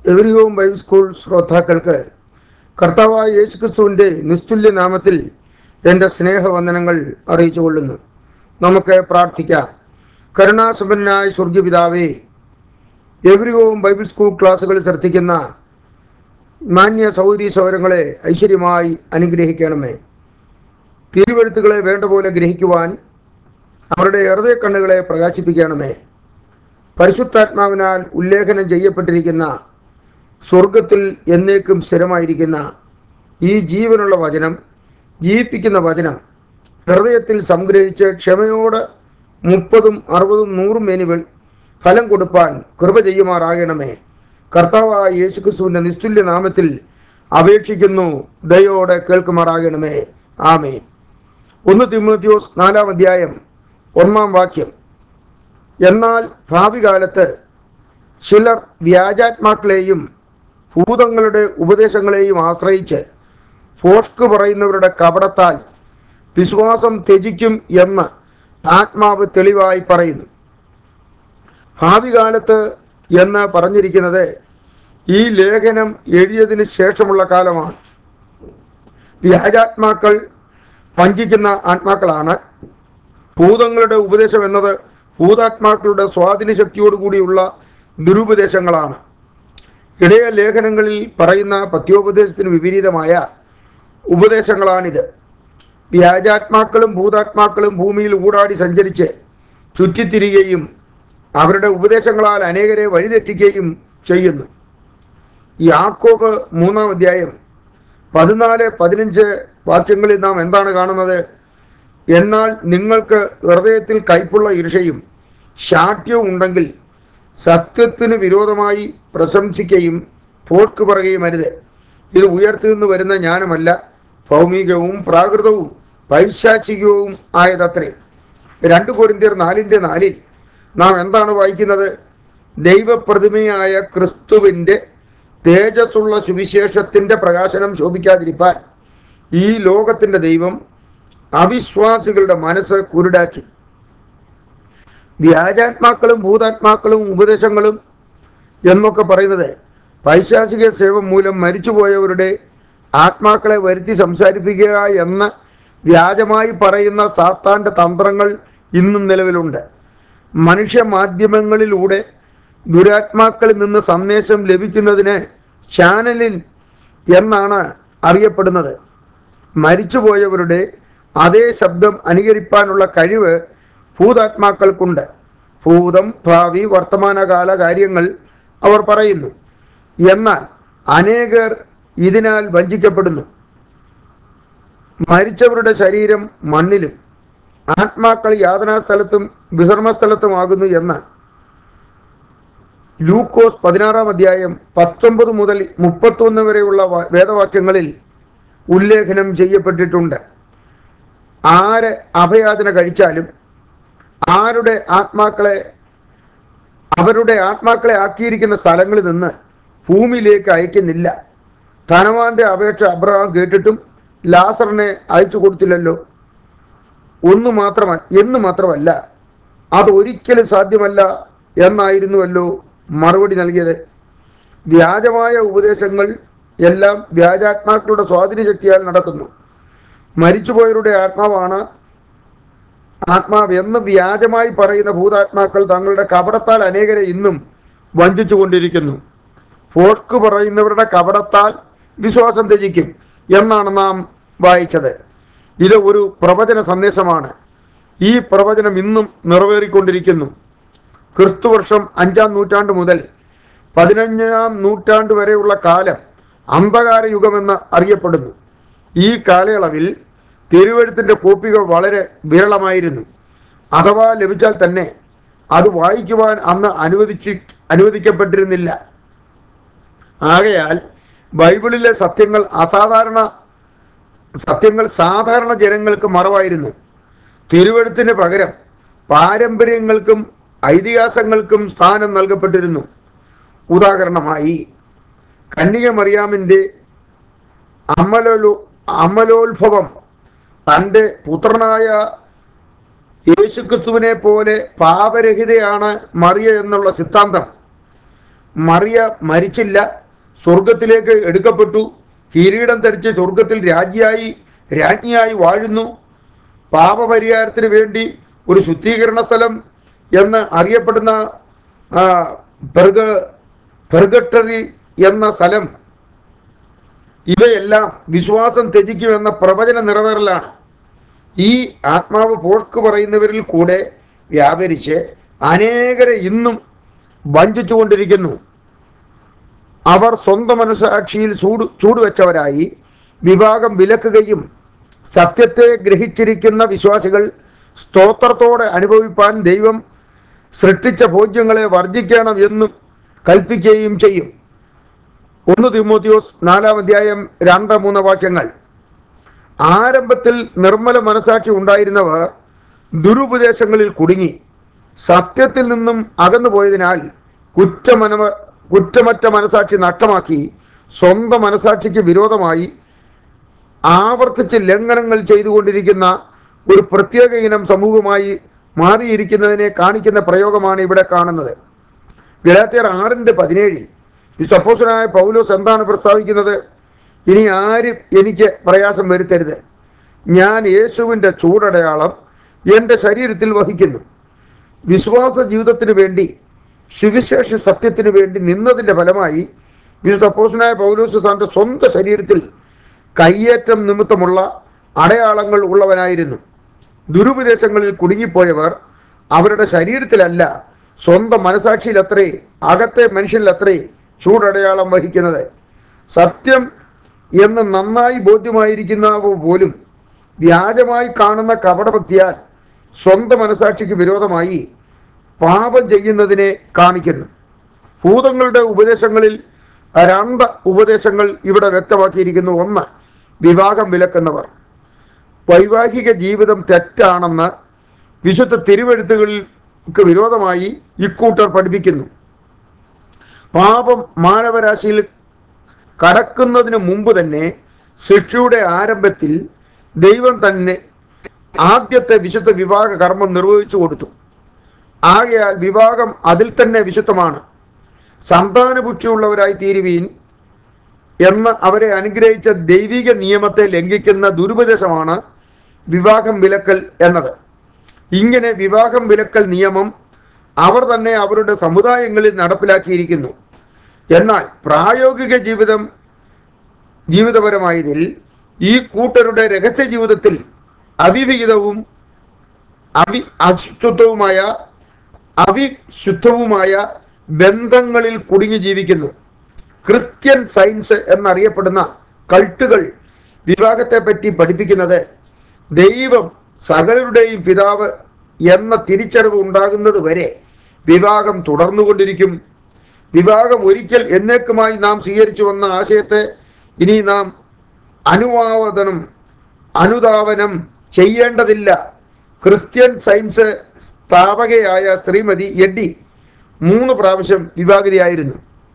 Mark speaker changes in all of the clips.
Speaker 1: എവരികവും Bible school ശ്രോതാക്കൾക്ക് കർത്താവായ യേശുക്രിസ്തുവിൻ്റെ നിസ്തുല്യ നാമത്തിൽ എൻ്റെ സ്നേഹവന്ദനങ്ങൾ അറിയിച്ചു കൊള്ളുന്നു നമുക്ക് പ്രാർത്ഥിക്കാം കരുണാസമ്പന്നനായ സ്വർഗീയപിതാവേ എവരികവും ബൈബിൾ സ്കൂൾ ക്ലാസ്സുകളിൽ ശ്രദ്ധിക്കുന്ന മാന്യ സൗകര്യ സൗരങ്ങളെ ഐശ്വര്യമായി അനുഗ്രഹിക്കണമേ തിരുവെഴുത്തുകളെ വേണ്ട പോലെ ഗ്രഹിക്കുവാൻ അവരുടെ ഹൃദയ കണ്ണുകളെ പ്രകാശിപ്പിക്കണമേ പരിശുദ്ധാത്മാവിനാൽ ഉല്ലേഖനം ചെയ്യപ്പെട്ടിരിക്കുന്ന സ്വർഗത്തിൽ എന്നേക്കും സ്ഥിരമായിരിക്കുന്ന ഈ ജീവനുള്ള വചനം ജീവിപ്പിക്കുന്ന വചനം ഹൃദയത്തിൽ സംഗ്രഹിച്ച് ക്ഷമയോട് മുപ്പതും അറുപതും നൂറും മേനുകൾ ഫലം കൊടുപ്പാൻ കൃപ ചെയ്യുമാറാകണമേ കർത്താവായ യേശുക്രിസ്തുവിൻ്റെ നിസ്തുല്യ നാമത്തിൽ അപേക്ഷിക്കുന്നു ദയോടെ കേൾക്കുമാറാകണമേ ആമേ ഒന്ന് തിമോത്തിയോസ് നാലാം അധ്യായം ഒന്നാം വാക്യം എന്നാൽ ഭാവി കാലത്ത് ചിലർ വ്യാജാത്മാക്കളെയും ഭൂതങ്ങളുടെ ഉപദേശങ്ങളെയും ആശ്രയിച്ച് ഫോഷ്ക്ക് പറയുന്നവരുടെ കപടത്താൽ വിശ്വാസം ത്യജിക്കും എന്ന് ആത്മാവ് തെളിവായി പറയുന്നു ഭാവി കാലത്ത് എന്ന് പറഞ്ഞിരിക്കുന്നത് ഈ ലേഖനം എഴുതിയതിന് ശേഷമുള്ള കാലമാണ് വ്യാജാത്മാക്കൾ വഞ്ചിക്കുന്ന ആത്മാക്കളാണ് ഭൂതങ്ങളുടെ ഉപദേശം എന്നത് ഭൂതാത്മാക്കളുടെ സ്വാധീന ശക്തിയോടുകൂടിയുള്ള ദുരുപദേശങ്ങളാണ് ഇടയ ലേഖനങ്ങളിൽ പറയുന്ന പത്യോപദേശത്തിന് വിപരീതമായ ഉപദേശങ്ങളാണിത് വ്യാജാത്മാക്കളും ഭൂതാത്മാക്കളും ഭൂമിയിൽ ഊടാടി സഞ്ചരിച്ച് ചുറ്റിത്തിരികയും അവരുടെ ഉപദേശങ്ങളാൽ അനേകരെ വഴിതെറ്റിക്കുകയും ചെയ്യുന്നു യാക്കോബ് മൂന്നാം അധ്യായം പതിനാല് പതിനഞ്ച് വാക്യങ്ങളിൽ നാം എന്താണ് കാണുന്നത് എന്നാൽ നിങ്ങൾക്ക് ഹൃദയത്തിൽ കയ്പുള്ള ഇർഷയും ശാഠ്യവും ഉണ്ടെങ്കിൽ സത്യത്തിന് വിരോധമായി പ്രശംസിക്കുകയും പോർക്ക് പറയുകയും അരുത് ഇത് ഉയർത്തി നിന്ന് വരുന്ന ജ്ഞാനമല്ല ഭൗമികവും പ്രാകൃതവും പൈശാചികവും ആയതത്രേ രണ്ട് കൊരിന്തിയർ നാലിൻ്റെ നാലിൽ നാം എന്താണ് വായിക്കുന്നത് ദൈവപ്രതിമയായ ക്രിസ്തുവിൻ്റെ തേജസ്സുള്ള സുവിശേഷത്തിൻ്റെ പ്രകാശനം ശോഭിക്കാതിരിപ്പാൻ ഈ ലോകത്തിൻ്റെ ദൈവം അവിശ്വാസികളുടെ മനസ്സ് കുരുടാക്കി വ്യാജാത്മാക്കളും ഭൂതാത്മാക്കളും ഉപദേശങ്ങളും എന്നൊക്കെ പറയുന്നത് പൈശാചിക സേവ മൂലം മരിച്ചുപോയവരുടെ ആത്മാക്കളെ വരുത്തി സംസാരിപ്പിക്കുക എന്ന വ്യാജമായി പറയുന്ന സാത്താൻ്റെ തന്ത്രങ്ങൾ ഇന്നും നിലവിലുണ്ട് മനുഷ്യ മാധ്യമങ്ങളിലൂടെ ദുരാത്മാക്കളിൽ നിന്ന് സന്ദേശം ലഭിക്കുന്നതിന് ചാനലിൻ എന്നാണ് അറിയപ്പെടുന്നത് മരിച്ചുപോയവരുടെ അതേ ശബ്ദം അനുകരിപ്പാനുള്ള കഴിവ് ഭൂതാത്മാക്കൾക്കുണ്ട് ഭൂതം ഭാവി വർത്തമാനകാല കാര്യങ്ങൾ അവർ പറയുന്നു എന്നാൽ അനേകർ ഇതിനാൽ വഞ്ചിക്കപ്പെടുന്നു മരിച്ചവരുടെ ശരീരം മണ്ണിലും ആത്മാക്കൾ യാതനാസ്ഥലത്തും വിശ്രമസ്ഥലത്തുമാകുന്നു എന്ന് ലൂക്കോസ് പതിനാറാം അധ്യായം പത്തൊമ്പത് മുതൽ മുപ്പത്തൊന്ന് വരെയുള്ള വ- വേദവാക്യങ്ങളിൽ ഉല്ലേഖനം ചെയ്യപ്പെട്ടിട്ടുണ്ട് ആര് അഭയാചന കഴിച്ചാലും ആരുടെ ആത്മാക്കളെ അവരുടെ ആത്മാക്കളെ ആക്കിയിരിക്കുന്ന സ്ഥലങ്ങളിൽ നിന്ന് ഭൂമിയിലേക്ക് അയക്കുന്നില്ല ധനവാന്റെ അപേക്ഷ അബ്രഹാം കേട്ടിട്ടും ലാസറിനെ അയച്ചു കൊടുത്തില്ലല്ലോ ഒന്ന് മാത്രമല്ല എന്ന് മാത്രമല്ല അത് ഒരിക്കലും സാധ്യമല്ല എന്നായിരുന്നുവല്ലോ മറുപടി നൽകിയത് വ്യാജമായ ഉപദേശങ്ങൾ എല്ലാം വ്യാജാത്മാക്കളുടെ സ്വാധീന ശക്തിയാൽ നടക്കുന്നു മരിച്ചുപോയവരുടെ ആത്മാവാണ് ആത്മാവ് എന്ന് വ്യാജമായി പറയുന്ന ഭൂതാത്മാക്കൾ തങ്ങളുടെ കപടത്താൽ അനേകരെ ഇന്നും വഞ്ചിച്ചു കൊണ്ടിരിക്കുന്നു ഫോർക്ക് പറയുന്നവരുടെ കപടത്താൽ വിശ്വാസം ത്യജിക്കും എന്നാണ് നാം വായിച്ചത് ഇത് ഒരു പ്രവചന സന്ദേശമാണ് ഈ പ്രവചനം ഇന്നും നിറവേറിക്കൊണ്ടിരിക്കുന്നു ക്രിസ്തുവർഷം അഞ്ചാം നൂറ്റാണ്ട് മുതൽ പതിനഞ്ചാം നൂറ്റാണ്ട് വരെയുള്ള കാലം അന്ധകാര യുഗമെന്ന് അറിയപ്പെടുന്നു ഈ കാലയളവിൽ തിരുവഴുത്തിൻ്റെ കോപ്പികൾ വളരെ വിരളമായിരുന്നു അഥവാ ലഭിച്ചാൽ തന്നെ അത് വായിക്കുവാൻ അന്ന് അനുവദിച്ച് അനുവദിക്കപ്പെട്ടിരുന്നില്ല ആകയാൽ ബൈബിളിലെ സത്യങ്ങൾ അസാധാരണ സത്യങ്ങൾ സാധാരണ ജനങ്ങൾക്ക് മറവായിരുന്നു തിരുവഴുത്തിന് പകരം പാരമ്പര്യങ്ങൾക്കും ഐതിഹാസങ്ങൾക്കും സ്ഥാനം നൽകപ്പെട്ടിരുന്നു ഉദാഹരണമായി കന്യക മറിയാമിൻ്റെ അമലോ അമലോത്ഭവം തൻ്റെ പുത്രനായ യേശുക്രിസ്തുവിനെ പോലെ പാപരഹിതയാണ് മറിയ എന്നുള്ള സിദ്ധാന്തം മറിയ മരിച്ചില്ല സ്വർഗത്തിലേക്ക് എടുക്കപ്പെട്ടു കിരീടം ധരിച്ച് സ്വർഗത്തിൽ രാജ്യായി രാജ്ഞിയായി വാഴുന്നു പാപപരിഹാരത്തിന് വേണ്ടി ഒരു ശുദ്ധീകരണ സ്ഥലം എന്ന് അറിയപ്പെടുന്ന ആ, പെർഗ പെർഗട്ടറി എന്ന സ്ഥലം ഇവയെല്ലാം വിശ്വാസം ത്യജിക്കുമെന്ന പ്രവചന നിറവേറലാണ് ഈ ആത്മാവ് പോർക്ക് പറയുന്നവരിൽ കൂടെ വ്യാപരിച്ച് അനേകരെ ഇന്നും വഞ്ചിച്ചുകൊണ്ടിരിക്കുന്നു അവർ സ്വന്തം മനസാക്ഷിയിൽ ചൂട് ചൂടുവെച്ചവരായി വിവാഹം വിലക്കുകയും സത്യത്തെ ഗ്രഹിച്ചിരിക്കുന്ന വിശ്വാസികൾ സ്തോത്രത്തോടെ അനുഭവിപ്പാൻ ദൈവം സൃഷ്ടിച്ച ഭോജ്യങ്ങളെ വർജിക്കണം എന്നും കൽപ്പിക്കുകയും ചെയ്യും ഒന്ന് തിമോത്തിയോസ് നാലാം അധ്യായം രണ്ട് മൂന്ന് വാക്യങ്ങൾ ആരംഭത്തിൽ നിർമ്മല മനസാക്ഷി ഉണ്ടായിരുന്നവർ ദുരുപദേശങ്ങളിൽ കുടുങ്ങി സത്യത്തിൽ നിന്നും അകന്നു പോയതിനാൽ കുറ്റമനവ കുറ്റമറ്റ മനസാക്ഷി നഷ്ടമാക്കി സ്വന്തം മനസാക്ഷിക്ക് വിരോധമായി ആവർത്തിച്ച് ലംഘനങ്ങൾ ചെയ്തുകൊണ്ടിരിക്കുന്ന ഒരു പ്രത്യേക ഇനം സമൂഹമായി മാറിയിരിക്കുന്നതിനെ കാണിക്കുന്ന പ്രയോഗമാണ് ഇവിടെ കാണുന്നത് ഗലാത്തിയർ ആറിൻ്റെ പതിനേഴിൽ വിശ്വപ്പോസനായ പൗലോസ് എന്താണ് പ്രസ്താവിക്കുന്നത് ഇനി ആരും എനിക്ക് പ്രയാസം വരുത്തരുത് ഞാൻ യേശുവിൻ്റെ ചൂടടയാളം എൻ്റെ ശരീരത്തിൽ വഹിക്കുന്നു വിശ്വാസ ജീവിതത്തിന് വേണ്ടി സുവിശേഷ സത്യത്തിന് വേണ്ടി നിന്നതിൻ്റെ ഫലമായി വിശുദ്ധ അപ്പോസനായ പൗലോസ് തൻ്റെ സ്വന്തം ശരീരത്തിൽ കയ്യേറ്റം നിമിത്തമുള്ള അടയാളങ്ങൾ ഉള്ളവനായിരുന്നു ദുരുപദേശങ്ങളിൽ കുടുങ്ങിപ്പോയവർ അവരുടെ ശരീരത്തിലല്ല സ്വന്തം മനസാക്ഷിയിലത്രേ അകത്തെ മനുഷ്യനിലത്രേ ചൂടടയാളം വഹിക്കുന്നത് സത്യം എന്ന് നന്നായി ബോധ്യമായിരിക്കുന്നവ പോലും വ്യാജമായി കാണുന്ന കപടഭക്തിയാൽ സ്വന്തം മനസാക്ഷിക്ക് വിരോധമായി പാപം ചെയ്യുന്നതിനെ കാണിക്കുന്നു ഭൂതങ്ങളുടെ ഉപദേശങ്ങളിൽ രണ്ട് ഉപദേശങ്ങൾ ഇവിടെ വ്യക്തമാക്കിയിരിക്കുന്നു ഒന്ന് വിവാഹം വിലക്കുന്നവർ വൈവാഹിക ജീവിതം തെറ്റാണെന്ന് വിശുദ്ധ തിരുവെഴുത്തുകൾക്ക് വിരോധമായി ഇക്കൂട്ടർ പഠിപ്പിക്കുന്നു പാപം മാനവരാശിയിൽ കടക്കുന്നതിന് മുമ്പ് തന്നെ ശിക്ഷയുടെ ആരംഭത്തിൽ ദൈവം തന്നെ ആദ്യത്തെ വിശുദ്ധ വിവാഹ കർമ്മം നിർവഹിച്ചു കൊടുത്തു ആകയാൽ വിവാഹം അതിൽ തന്നെ വിശുദ്ധമാണ് സന്താനപുഷ്ടിയുള്ളവരായി തീരുവീൻ എന്ന് അവരെ അനുഗ്രഹിച്ച ദൈവിക നിയമത്തെ ലംഘിക്കുന്ന ദുരുപദേശമാണ് വിവാഹം വിലക്കൽ എന്നത് ഇങ്ങനെ വിവാഹം വിലക്കൽ നിയമം അവർ തന്നെ അവരുടെ സമുദായങ്ങളിൽ നടപ്പിലാക്കിയിരിക്കുന്നു എന്നാൽ പ്രായോഗിക ജീവിതം ജീവിതപരമായതിൽ ഈ കൂട്ടരുടെ രഹസ്യ ജീവിതത്തിൽ അവിവിഹിതവും അവി അശുദ്ധവുമായ അവിശുദ്ധവുമായ ബന്ധങ്ങളിൽ കുടുങ്ങി ജീവിക്കുന്നു ക്രിസ്ത്യൻ സയൻസ് എന്നറിയപ്പെടുന്ന കൾട്ടുകൾ വിവാഹത്തെ പറ്റി പഠിപ്പിക്കുന്നത് ദൈവം സകലരുടെയും പിതാവ് എന്ന തിരിച്ചറിവ് ഉണ്ടാകുന്നത് വരെ വിവാഹം തുടർന്നുകൊണ്ടിരിക്കും വിവാഹം ഒരിക്കൽ എന്നേക്കുമായി നാം സ്വീകരിച്ചു വന്ന ആശയത്തെ ഇനി നാം അനുവാദനം അനുധാവനം ചെയ്യേണ്ടതില്ല ക്രിസ്ത്യൻ സയൻസ് സ്ഥാപകയായ ശ്രീമതി എഡ്ഡി മൂന്ന് പ്രാവശ്യം വിവാഹിതയായിരുന്നു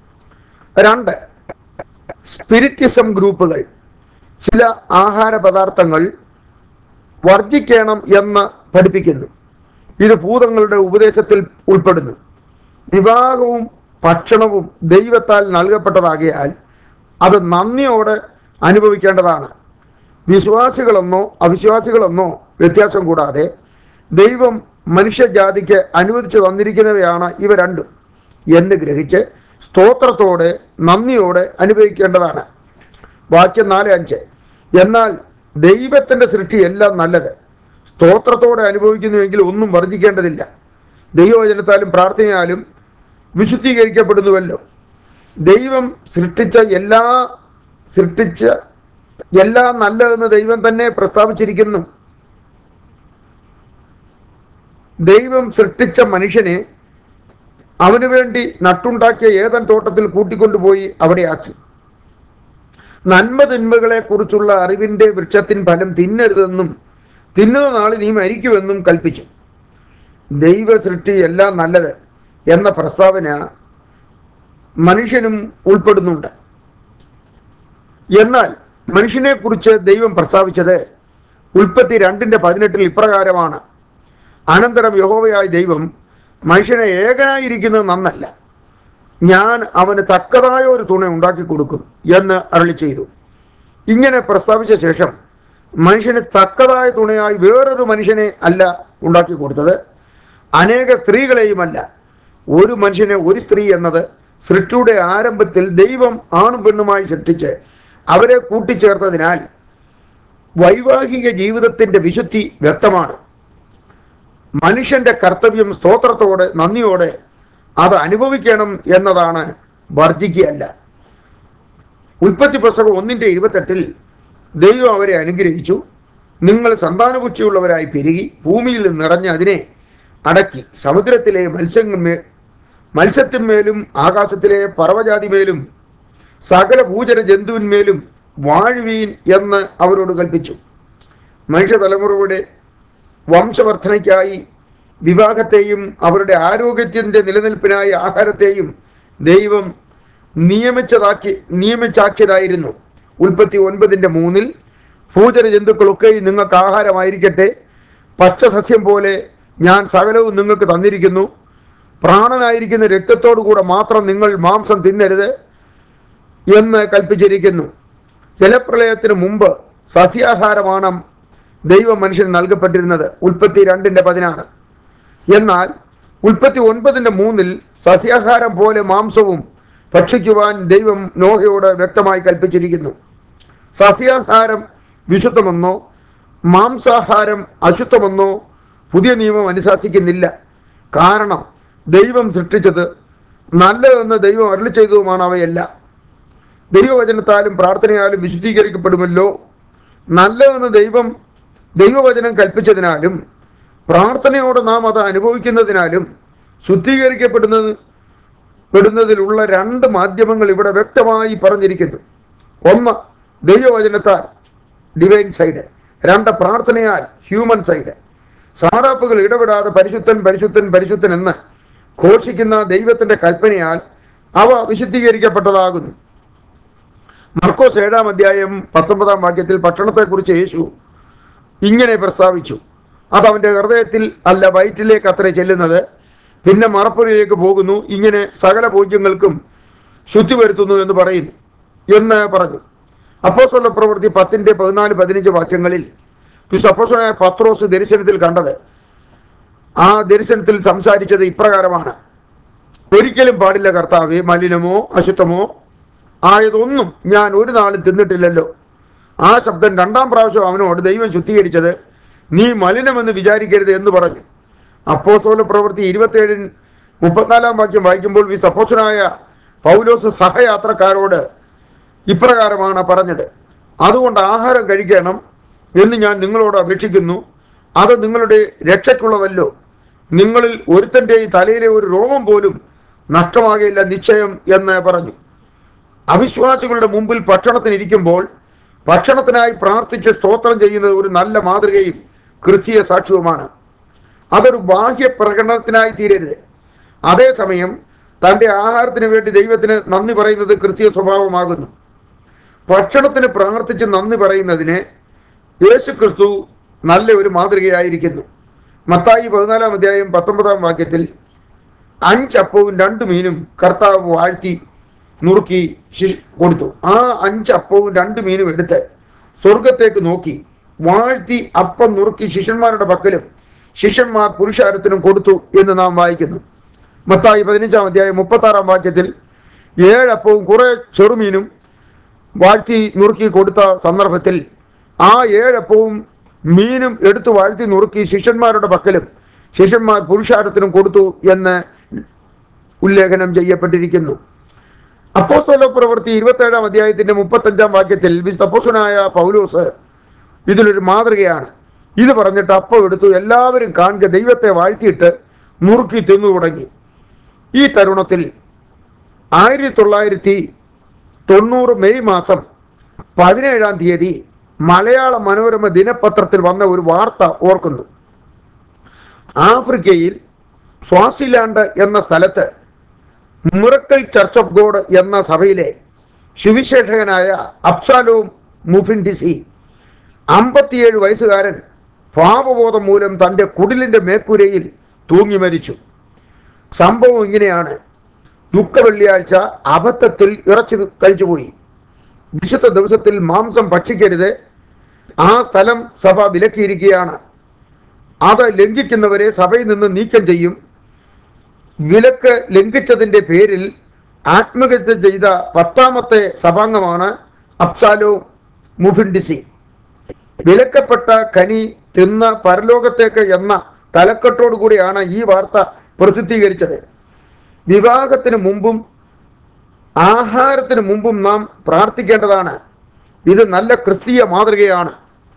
Speaker 1: രണ്ട് സ്പിരിറ്റിസം ഗ്രൂപ്പുകൾ ചില ആഹാര പദാർത്ഥങ്ങൾ വർജിക്കണം എന്ന് പഠിപ്പിക്കുന്നു ഇത് ഭൂതങ്ങളുടെ ഉപദേശത്തിൽ ഉൾപ്പെടുന്നു വിവാഹവും ഭക്ഷണവും ദൈവത്താൽ നൽകപ്പെട്ടതാകിയാൽ അത് നന്ദിയോടെ അനുഭവിക്കേണ്ടതാണ് വിശ്വാസികളെന്നോ അവിശ്വാസികളെന്നോ വ്യത്യാസം കൂടാതെ ദൈവം മനുഷ്യജാതിക്ക് അനുവദിച്ചു തന്നിരിക്കുന്നവയാണ് ഇവ രണ്ടും എന്ന് ഗ്രഹിച്ച് സ്തോത്രത്തോടെ നന്ദിയോടെ അനുഭവിക്കേണ്ടതാണ് വാക്യം നാല് അഞ്ച് എന്നാൽ ദൈവത്തിൻ്റെ സൃഷ്ടി എല്ലാം നല്ലത് സ്തോത്രത്തോടെ അനുഭവിക്കുന്നുവെങ്കിൽ ഒന്നും വർജിക്കേണ്ടതില്ല ദൈവവചനത്താലും പ്രാർത്ഥനയാലും വിശുദ്ധീകരിക്കപ്പെടുന്നുവല്ലോ ദൈവം സൃഷ്ടിച്ച എല്ലാ സൃഷ്ടിച്ച എല്ലാം നല്ലതെന്ന് ദൈവം തന്നെ പ്രസ്താവിച്ചിരിക്കുന്നു ദൈവം സൃഷ്ടിച്ച മനുഷ്യനെ അവന് വേണ്ടി നട്ടുണ്ടാക്കിയ ഏതൻ തോട്ടത്തിൽ കൂട്ടിക്കൊണ്ടുപോയി അവിടെ ആക്കി നന്മ തിന്മകളെ കുറിച്ചുള്ള അറിവിന്റെ വൃക്ഷത്തിൻ ഫലം തിന്നരുതെന്നും തിന്നുന്ന നാളിൽ നീ മരിക്കുമെന്നും കൽപ്പിച്ചു ദൈവ സൃഷ്ടി എല്ലാം നല്ലത് എന്ന പ്രസ്താവന മനുഷ്യനും ഉൾപ്പെടുന്നുണ്ട് എന്നാൽ മനുഷ്യനെ കുറിച്ച് ദൈവം പ്രസ്താവിച്ചത് ഉൽപ്പത്തി രണ്ടിന്റെ പതിനെട്ടിൽ ഇപ്രകാരമാണ് അനന്തരം യഹോവയായ ദൈവം മനുഷ്യനെ ഏകനായിരിക്കുന്നത് നന്നല്ല ഞാൻ അവന് തക്കതായ ഒരു തുണ ഉണ്ടാക്കി കൊടുക്കും എന്ന് അരളി ചെയ്തു ഇങ്ങനെ പ്രസ്താവിച്ച ശേഷം മനുഷ്യന് തക്കതായ തുണയായി വേറൊരു മനുഷ്യനെ അല്ല ഉണ്ടാക്കി കൊടുത്തത് അനേക സ്ത്രീകളെയുമല്ല ഒരു മനുഷ്യനെ ഒരു സ്ത്രീ എന്നത് സൃഷ്ടിയുടെ ആരംഭത്തിൽ ദൈവം ആണും പെണ്ണുമായി സൃഷ്ടിച്ച് അവരെ കൂട്ടിച്ചേർത്തതിനാൽ വൈവാഹിക ജീവിതത്തിന്റെ വിശുദ്ധി വ്യക്തമാണ് മനുഷ്യന്റെ കർത്തവ്യം സ്തോത്രത്തോടെ നന്ദിയോടെ അത് അനുഭവിക്കണം എന്നതാണ് വർജിക്കുകയല്ല ഉൽപ്പത്തി പുസ്തകം ഒന്നിന്റെ ഇരുപത്തെട്ടിൽ ദൈവം അവരെ അനുഗ്രഹിച്ചു നിങ്ങൾ സന്താനപുഷ്ടിയുള്ളവരായി പെരുകി ഭൂമിയിൽ നിറഞ്ഞ് അതിനെ അടക്കി സമുദ്രത്തിലെ മത്സ്യങ്ങൾമേ മത്സ്യത്തിന്മേലും ആകാശത്തിലെ പർവ്വജാതിമേലും സകല ഭൂചര ജന്തുവിന്മേലും വാഴുവീൻ എന്ന് അവരോട് കൽപ്പിച്ചു മനുഷ്യതലമുറയുടെ വംശവർദ്ധനയ്ക്കായി വിവാഹത്തെയും അവരുടെ ആരോഗ്യത്തിൻ്റെ നിലനിൽപ്പിനായി ആഹാരത്തെയും ദൈവം നിയമിച്ചതാക്കി നിയമിച്ചാക്കിയതായിരുന്നു ഉൽപ്പത്തി ഒൻപതിൻ്റെ മൂന്നിൽ ഭൂചര ജന്തുക്കളൊക്കെയും നിങ്ങൾക്ക് ആഹാരമായിരിക്കട്ടെ പച്ചസസ്യം പോലെ ഞാൻ സകലവും നിങ്ങൾക്ക് തന്നിരിക്കുന്നു പ്രാണനായിരിക്കുന്ന രക്തത്തോടു കൂടെ മാത്രം നിങ്ങൾ മാംസം തിന്നരുത് എന്ന് കൽപ്പിച്ചിരിക്കുന്നു ജലപ്രളയത്തിന് മുമ്പ് സസ്യാഹാരമാണ് ദൈവം മനുഷ്യന് നൽകപ്പെട്ടിരുന്നത് ഉൽപ്പത്തി രണ്ടിന്റെ പതിനാറ് എന്നാൽ ഉൽപ്പത്തി ഒൻപതിന്റെ മൂന്നിൽ സസ്യാഹാരം പോലെ മാംസവും ഭക്ഷിക്കുവാൻ ദൈവം നോഹയോട് വ്യക്തമായി കൽപ്പിച്ചിരിക്കുന്നു സസ്യാഹാരം വിശുദ്ധമെന്നോ മാംസാഹാരം അശുദ്ധമെന്നോ പുതിയ നിയമം അനുശാസിക്കുന്നില്ല കാരണം ദൈവം സൃഷ്ടിച്ചത് നല്ലതെന്ന് ദൈവം അരളി ചെയ്തതുമാണ് അവയെല്ലാം ദൈവവചനത്താലും പ്രാർത്ഥനയാലും വിശുദ്ധീകരിക്കപ്പെടുമല്ലോ നല്ലതെന്ന് ദൈവം ദൈവവചനം കൽപ്പിച്ചതിനാലും പ്രാർത്ഥനയോടെ നാം അത് അനുഭവിക്കുന്നതിനാലും ശുദ്ധീകരിക്കപ്പെടുന്നത് പെടുന്നതിലുള്ള രണ്ട് മാധ്യമങ്ങൾ ഇവിടെ വ്യക്തമായി പറഞ്ഞിരിക്കുന്നു ഒന്ന് ദൈവവചനത്താൽ ഡിവൈൻ സൈഡ് രണ്ട് പ്രാർത്ഥനയാൽ ഹ്യൂമൻ സൈഡ് സാറാപ്പുകൾ ഇടപെടാതെ പരിശുദ്ധൻ പരിശുദ്ധൻ പരിശുദ്ധൻ എന്ന് ഘോഷിക്കുന്ന ദൈവത്തിന്റെ കൽപ്പനയാൽ അവ വിശുദ്ധീകരിക്കപ്പെട്ടതാകുന്നു മർക്കോസ് ഏഴാം അധ്യായം പത്തൊമ്പതാം വാക്യത്തിൽ പട്ടണത്തെക്കുറിച്ച് യേശു ഇങ്ങനെ പ്രസ്താവിച്ചു അത് അവൻ്റെ ഹൃദയത്തിൽ അല്ല വയറ്റിലേക്ക് അത്ര ചെല്ലുന്നത് പിന്നെ മറപ്പുരയിലേക്ക് പോകുന്നു ഇങ്ങനെ സകല പൂജ്യങ്ങൾക്കും ശുദ്ധി വരുത്തുന്നു എന്ന് പറയുന്നു എന്ന് പറഞ്ഞു അപ്പോസ്വല പ്രവൃത്തി പത്തിൻ്റെ പതിനാല് പതിനഞ്ച് വാക്യങ്ങളിൽ വിശുദ്ധ അപ്പോസ്വലായ പത്രോസ് ദർശനത്തിൽ കണ്ടത് ആ ദർശനത്തിൽ സംസാരിച്ചത് ഇപ്രകാരമാണ് ഒരിക്കലും പാടില്ല കർത്താവെ മലിനമോ അശുദ്ധമോ ആയതൊന്നും ഞാൻ ഒരു നാളും തിന്നിട്ടില്ലല്ലോ ആ ശബ്ദം രണ്ടാം പ്രാവശ്യം അവനോട് ദൈവം ശുദ്ധീകരിച്ചത് നീ മലിനമെന്ന് വിചാരിക്കരുത് എന്ന് പറഞ്ഞു അപ്പോസ്തല പ്രവൃത്തി ഇരുപത്തിയേഴിൻ മുപ്പത്തിനാലാം വാക്യം വായിക്കുമ്പോൾ വിശുദ്ധ അപ്പോസ്തലനായ പൗലോസ് സഹയാത്രക്കാരോട് ഇപ്രകാരമാണ് പറഞ്ഞത് അതുകൊണ്ട് ആഹാരം കഴിക്കണം എന്ന് ഞാൻ നിങ്ങളോട് അപേക്ഷിക്കുന്നു അത് നിങ്ങളുടെ രക്ഷയ്ക്കുള്ളതല്ലോ നിങ്ങളിൽ ഒരുത്തൻ്റെ തലയിലെ ഒരു രോമം പോലും നഷ്ടമാകില്ല നിശ്ചയം എന്ന് പറഞ്ഞു അവിശ്വാസികളുടെ മുമ്പിൽ ഭക്ഷണത്തിനിരിക്കുമ്പോൾ ഭക്ഷണത്തിനായി പ്രാർത്ഥിച്ച് സ്തോത്രം ചെയ്യുന്നത് ഒരു നല്ല മാതൃകയും ക്രിസ്തീയ സാക്ഷ്യവുമാണ് അതൊരു ബാഹ്യ പ്രകടനത്തിനായി തീരരുത് അതേസമയം തൻ്റെ ആഹാരത്തിന് വേണ്ടി ദൈവത്തിന് നന്ദി പറയുന്നത് ക്രിസ്തീയ സ്വഭാവമാകുന്നു ഭക്ഷണത്തിന് പ്രാർത്ഥിച്ച് നന്ദി പറയുന്നതിന് യേശു ക്രിസ്തു നല്ല ഒരു മാതൃകയായിരിക്കുന്നു മത്തായി പതിനാലാം അധ്യായം പത്തൊമ്പതാം വാക്യത്തിൽ അഞ്ചപ്പവും രണ്ട് മീനും കർത്താവ് വാഴ്ത്തി നുറുക്കി ശി- കൊടുത്തു ആ അഞ്ചപ്പവും രണ്ട് മീനും എടുത്ത് സ്വർഗത്തേക്ക് നോക്കി വാഴ്ത്തി അപ്പം നുറുക്കി ശിഷ്യന്മാരുടെ പക്കലും ശിഷ്യന്മാർ പുരുഷാരത്തിനും കൊടുത്തു എന്ന് നാം വായിക്കുന്നു മത്തായി പതിനഞ്ചാം അധ്യായം മുപ്പത്തി ആറാം വാക്യത്തിൽ ഏഴപ്പവും കുറെ ചെറുമീനും വാഴ്ത്തി നുറുക്കി കൊടുത്ത സന്ദർഭത്തിൽ ആ ഏഴപ്പവും മീനും എടുത്തു വാഴ്ത്തി നുറുക്കി ശിഷ്യന്മാരുടെ പക്കലും ശിഷ്യന്മാർ പുരുഷാരത്തിനും കൊടുത്തു എന്ന് ഉല്ലേഖനം ചെയ്യപ്പെട്ടിരിക്കുന്നു അപ്പോസ്തല പ്രവൃത്തി ഇരുപത്തേഴാം അധ്യായത്തിന്റെ മുപ്പത്തഞ്ചാം വാക്യത്തിൽ വിസ്തപ്പോഷനായ പൗലോസ് ഇതിലൊരു മാതൃകയാണ് ഇത് പറഞ്ഞിട്ട് അപ്പം എടുത്തു എല്ലാവരും കാണുക ദൈവത്തെ വാഴ്ത്തിയിട്ട് നുറുക്കി തിന്നു തുടങ്ങി ഈ തരുണത്തിൽ ആയിരത്തി തൊള്ളായിരത്തി തൊണ്ണൂറ് മെയ് മാസം പതിനേഴാം തീയതി മലയാള മനോരമ ദിനപത്രത്തിൽ വന്ന ഒരു വാർത്ത ഓർക്കുന്നു ആഫ്രിക്കയിൽ സ്വാസിലാൻഡ് എന്ന സ്ഥലത്ത് മിറക്കൽ ചർച്ച് ഓഫ് ഗോഡ് എന്ന സഭയിലെ സുവിശേഷകനായ അബ്സാലോം മുഫിൻഡിസി അമ്പത്തിയേഴ് വയസ്സുകാരൻ പാപബോധം മൂലം തൻ്റെ കുടിലിൻ്റെ മേക്കുരയിൽ തൂങ്ങി മരിച്ചു സംഭവം ഇങ്ങനെയാണ് ദുഃഖ വെള്ളിയാഴ്ച അബദ്ധത്തിൽ ഇറച്ചി കഴിച്ചുപോയി വിശുദ്ധ ദിവസത്തിൽ മാംസം ഭക്ഷിക്കരുത് ആ സ്ഥലം സഭ വിലക്കിയിരിക്കുകയാണ് അത് ലംഘിക്കുന്നവരെ സഭയിൽ നിന്ന് നീക്കം ചെയ്യും വിലക്ക് ലംഘിച്ചതിന്റെ പേരിൽ ആത്മഹത്യ ചെയ്ത പത്താമത്തെ സഭാംഗമാണ് അബ്സാലോ മുഫിൻഡിസി വിലക്കപ്പെട്ട കനി തിന്ന് പരലോകത്തേക്ക് എന്ന തലക്കെട്ടോടു കൂടിയാണ് ഈ വാർത്ത പ്രസിദ്ധീകരിച്ചത് വിവാഹത്തിന് മുമ്പും ആഹാരത്തിന് മുമ്പും നാം പ്രാർത്ഥിക്കേണ്ടതാണ് ഇത് നല്ല ക്രിസ്തീയ മാതൃകയാണ്